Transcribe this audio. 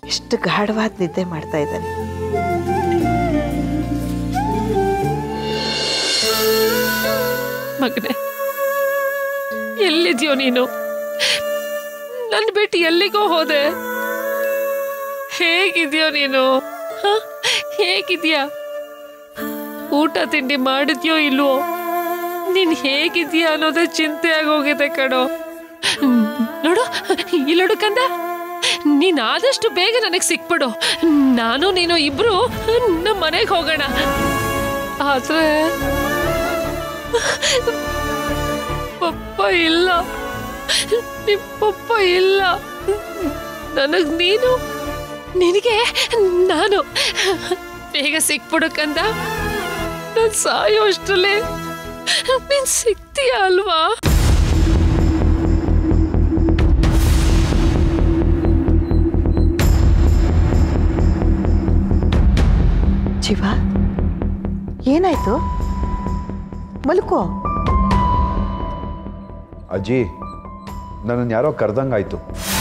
ಎಷ್ಟು ಗಾಢವಾದ ನಿದ್ದೆ ಮಾಡ್ತಾ ಇದ್ದಾನೆ ಮಗನೆ ಎಲ್ಲಿದ್ಯೋ ನೀನು ನನ್ನ ಬಿಟ್ಟು ಎಲ್ಲಿಗೋ ಹೋದೆ ಹೇಗಿದ್ಯೋ ನೀನು ಹ? ಹೇಗಿದ್ಯಾ ಊಟ ತಿಂಡಿ ಮಾಡಿದ್ಯೋ ಇಲ್ವೋ ನೀನ್ ಹೇಗಿದ್ಯಾ ಅನ್ನೋದೇ ಚಿಂತೆ ಆಗೋಗಿದೆ ಕಣೋ ಹ್ಮ್, ನೋಡು ಇಲ್ಲೋಡು ಕಂದ ನೀನ್ ಆದಷ್ಟು ಬೇಗ ನನಗೆ ಸಿಕ್ಬಿಡು ನಾನು ನೀನು ಇಬ್ರು ನಮ್ಮ ಮನೆಗೆ ಹೋಗೋಣ ಆದ್ರೆ ಪಪ್ಪ ಇಲ್ಲ ನಿಮ್ ಪಪ್ಪ ಇಲ್ಲ ನನಗ್ ನೀನು ನಿನಗೆ ನಾನು ಬೇಗ ಸಿಕ್ಬಿಡು ಕಂದ ನಾನು ಸಾಯೋ ಅಷ್ಟರಲ್ಲಿ ನೀನ್ ಸಿಗ್ತೀಯ ಅಲ್ವಾ ಶಿವ ಏನಾಯ್ತು ಮಲ್ಕೋ ಅಜ್ಜಿ ನನ್ನನ್ನು ಯಾರೋ ಕರೆದಂಗಾಯ್ತು